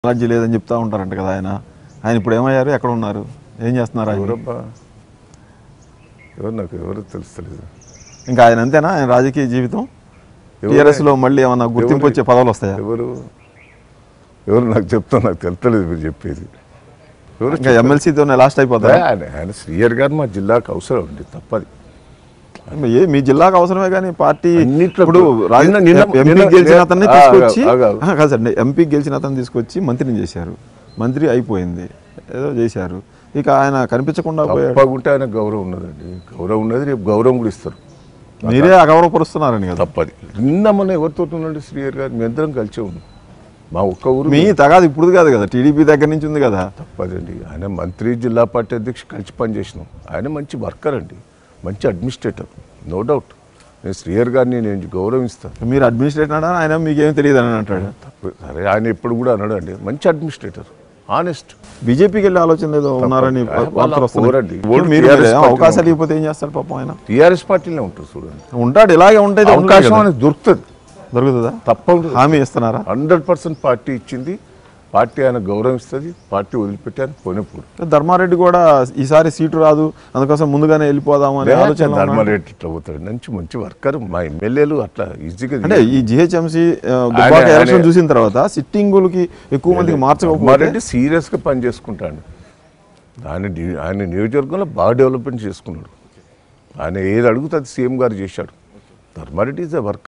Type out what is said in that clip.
Allergy లేదని చెప్తా ఉంటారంట కదా ఆయన ఆయన ఇప్పుడు ఏమయ్యారు ఎక్కడ ఉన్నారు ఏం చేస్తున్నారు ఆయన ఎవరబ్బా ఎవరు నాకు ఎవరు తెలుస్తలేదు ఇంకా ఆయన అంతేనా ఆయన రాజకీయ జీవితం ఎవరు? టీఆర్ఎస్ లో మళ్ళీ ఏమన్నా గుర్తింపు వచ్చే పదవులు వస్తాయా ఎవరు ఎవరు నాకు చెప్తా నాకు తెలుస్తలేదు మీరు చెప్పేది ఎవరు ఇంకా ఎమ్మెల్సీతోనే లాస్ట్ అయిపోతాయి ఆయన ఆయన శ్రీయర్ గారు మా జిల్లాకు అవసరం అండి తప్పది ఏ మీ జిల్లాకు అవసరమే కానీ పార్టీ అన్నిట్లో ఇప్పుడు రాజ- నిన్న- నిన్న- ఎంపీ నిన్న- గెలిచిన అతన్ని ఆ, తీసుకొచ్చి ఆగు, ఆగు. ఆ, కాదు సార్ ఎంపీ గెలిచిన అతన్ని తీసుకొచ్చి మంత్రిని చేశారు మంత్రి అయిపోయింది ఏదో చేశారు ఇక ఆయన కనిపించకుండా పోయాడు తప్పకుంటే ఆయన గౌరవం ఉన్నదండి గౌరవం ఉన్నది రేపు గౌరవం కూడా ఇస్తారు మీరే అగౌరవపరుస్తున్నారని కదా తప్పది నిన్న మన ఎవరితో ఉన్నాడు శ్రీయర్ గారు మీ అందరం కలిసే ఉన్నాం మా ఒక్క ఊరు మీ తగాదు ఇప్పుడు కాదు కదా టీడీపీ దగ్గర నుంచి ఉంది కదా తప్పదండి ఆయన మంత్రి జిల్లా పార్టీ అధ్యక్షుడు కలిసి పనిచేసినాం ఆయన మంచి వర్కర్ అండి మంచి అడ్మినిస్ట్రేటర్ నో డౌట్ నేను శ్రీయర్ గారిని నేను గౌరవిస్తాను మీరు అడ్మినిస్ట్రేటర్ అన్నా ఆయన మీకేం తెలియదు అని అంటాడు తప్పు సరే ఆయన ఎప్పుడు కూడా అన్నాడు అండి మంచి అడ్మినిస్ట్రేటర్ ఆనెస్ట్ బీజేపీకి వెళ్ళే ఆలోచన ఏదో ఉన్నారని ఆయన వార్తలు వస్తున్నాయి. పోరండి. మీరు మీరు TRS ఏం పార్టీలో అవకాశాలు ఇవ్వకపోతే ఏం చేస్తారు పాపం ఆయన టీఆర్ఎస్ పార్టీలో ఉంటుంది చూడండి ఉంటాడు ఇలాగే ఉంటే అవకాశం అనేది దొరుకుతుంది దొరుకుతుందా తప్పకుండా హామీ ఇస్తున్నారా హండ్రెడ్ పర్సెంట్ పార్టీ ఇచ్చింది పార్టీ ఆయన గౌరవిస్తుంది పార్టీ వదిలిపెట్టి ఆయన పోనేప్పుడు ధర్మారెడ్డి కూడా ఈసారి సీటు రాదు అందుకోసం ముందుగానే వెళ్ళిపోదాం అనే ఆలోచన ఉన్నాడు. ధర్మారెడ్డి ఇట్లా పోతాడు మంచి మంచి వర్కర్ మా ఎమ్మెల్యేలు అట్లా ఈజీగా అంటే ఈ జిహెచ్ఎంసీ దుబ్బాక ఆయన- ఎలక్షన్ చూసిన తర్వాత సిట్టింగులకి ఎక్కువ మందికి మార్చకపోతే ధర్మారెడ్డి సీరియస్ గా పని చేసుకుంటాడు ఆయన డి- ఆయన నియోజకవర్గంలో బాగా డెవలప్మెంట్ చేసుకున్నాడు ఆయన ఏది అడుగుతుంది సీఎం గారు చేశాడు ధర్మారెడ్డి ఈజ్ అ వర్క్